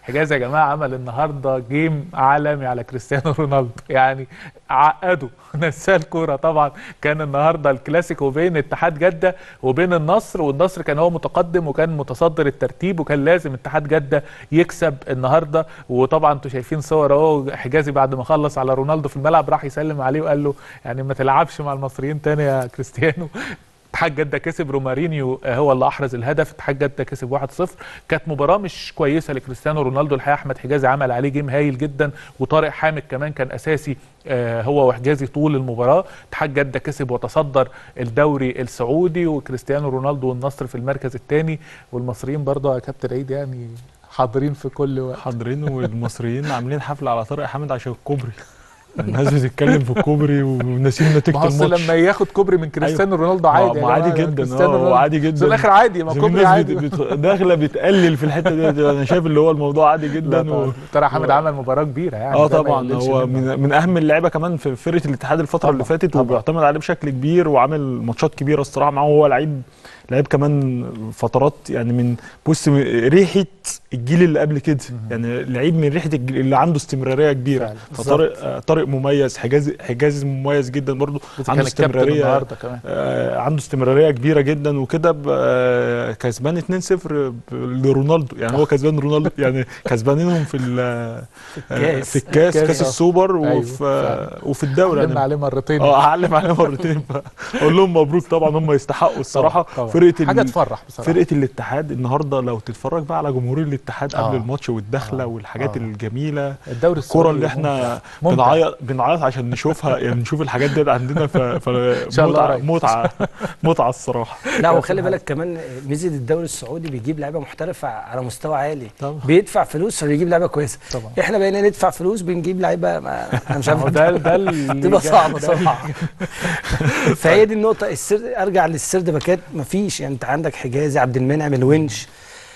حجازي يا جماعه عمل النهارده جيم عالمي على كريستيانو رونالدو يعني عقده نساه الكوره طبعا كان النهارده الكلاسيكو بين اتحاد جده وبين النصر والنصر كان هو متقدم وكان متصدر الترتيب وكان لازم اتحاد جده يكسب النهارده وطبعا انتوا شايفين صور اهو حجازي بعد ما خلص على رونالدو في الملعب راح يسلم عليه وقال له يعني ما تلعبش مع المصريين تاني يا كريستيانو اتحاد جده كسب رومارينيو هو اللي احرز الهدف اتحاد جده كسب 1-0 كانت مباراه مش كويسه لكريستيانو رونالدو الحقيقه احمد حجازي عمل عليه جيم هايل جدا وطارق حامد كمان كان اساسي هو وحجازي طول المباراه اتحاد جده كسب وتصدر الدوري السعودي وكريستيانو رونالدو والنصر في المركز الثاني والمصريين برضه يا كابتن عيد يعني حاضرين في كل وقت حاضرين والمصريين عاملين حفله على طارق حامد عشان الكوبري الناس بتتكلم في الكوبري وناسيين نتيجه الماتش لما ياخد كوبري من كريستيانو أيوة. رونالدو عادي ما عادي جدا اه عادي جدا في الاخر عادي ما كوبري عادي بت... داخله بتقلل في الحته دي انا شايف اللي هو الموضوع عادي جدا و... ترى حامد و... عمل مباراه كبيره يعني اه طبعا هو من, من اهم اللعيبه كمان في فرقه الاتحاد الفتره طبعًا. اللي فاتت وبيعتمد عليه بشكل كبير وعامل ماتشات كبيره الصراحه معاه وهو لعيب لعيب كمان فترات يعني من بص ريحه الجيل اللي قبل كده يعني لعيب من ريحه اللي عنده استمراريه كبيره فطارق طارق مميز حجازي حجازي مميز جدا برضه عنده استمراريه كمان. آه عنده استمراريه كبيره جدا وكده آه كسبان 2-0 لرونالدو يعني هو كسبان رونالدو يعني كسبانينهم في آه في الكاس كاس السوبر وفي أيوه وفي الدوري علم عليه مرتين اه اعلم عليه مرتين اقول لهم مبروك طبعا هم يستحقوا الصراحه طبعا. فرقه حاجه تفرح بصراحه فرقه الاتحاد النهارده لو تتفرج بقى على جمهور الاتحاد قبل آه. الماتش والدخله آه. والحاجات آه. الجميله الدوري الكوره اللي احنا بنعيط بنعيط عشان نشوفها يعني نشوف الحاجات دي عندنا ف, ف... متعه متعه متعه الصراحه لا وخلي بالك كمان ميزه الدوري السعودي بيجيب لعيبه محترفه على مستوى عالي طبعا. بيدفع فلوس فبيجيب لعيبه كويسه طبعا. احنا بقينا ندفع فلوس بنجيب لعيبه انا مش عارف ده ده تبقى صعبه صراحه فهي دي النقطه السر ارجع للسرد باكات مفيش يعني انت عندك حجازي عبد المنعم الونش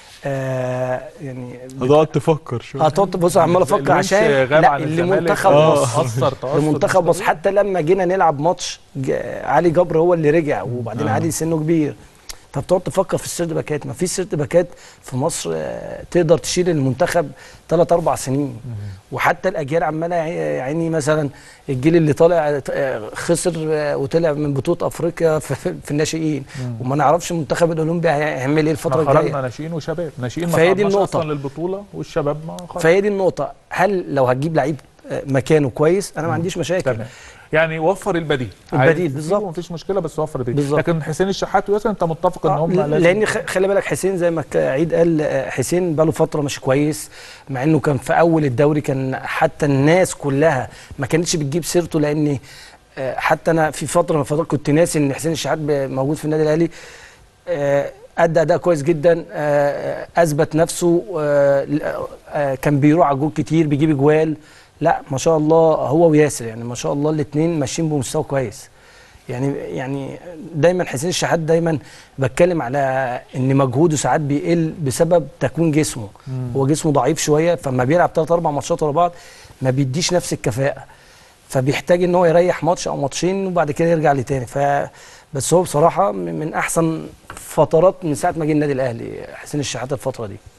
آه يعني هتقعد تفكر شويه هتقعد بص عمال افكر عشان لا اللي منتخب مصر لمنتخب مصر حتى لما جينا نلعب ماتش علي جبر هو اللي رجع وبعدين آه. علي سنه كبير فبتقعد تفكر في السرد باكات ما فيش سرد باكات في مصر تقدر تشيل المنتخب ثلاث اربع سنين وحتى الاجيال عماله يعني مثلا الجيل اللي طالع خسر وطلع من بطوله افريقيا في الناشئين وما نعرفش المنتخب الاولمبي هيعمل ايه الفتره الجايه خرجنا ناشئين وشباب ناشئين ما فهي دي النقطه اصلا للبطوله والشباب ما خرج فهي دي النقطه هل لو هتجيب لعيب مكانه كويس انا ما عنديش مشاكل تمام يعني وفر البديل البديل بالظبط مفيش مشكله بس وفر البديل لكن حسين الشحات وياسر انت متفق ان هم لازم لان خلي بالك حسين زي ما عيد قال حسين بقى له فتره مش كويس مع انه كان في اول الدوري كان حتى الناس كلها ما كانتش بتجيب سيرته لان حتى انا في فتره من الفترات كنت ناسي ان حسين الشحات موجود في النادي الاهلي ادى اداء كويس جدا اثبت نفسه كان بيروح على الجول كتير بيجيب اجوال لا ما شاء الله هو وياسر يعني ما شاء الله الاثنين ماشيين بمستوى كويس يعني يعني دايما حسين الشحات دايما بتكلم على ان مجهوده ساعات بيقل بسبب تكوين جسمه مم. هو جسمه ضعيف شويه فلما بيلعب ثلاث اربع ماتشات ورا بعض ما بيديش نفس الكفاءه فبيحتاج ان هو يريح ماتش او ماتشين وبعد كده يرجع لتاني ف بس هو بصراحه من احسن فترات من ساعه ما جه النادي الاهلي حسين الشحات الفتره دي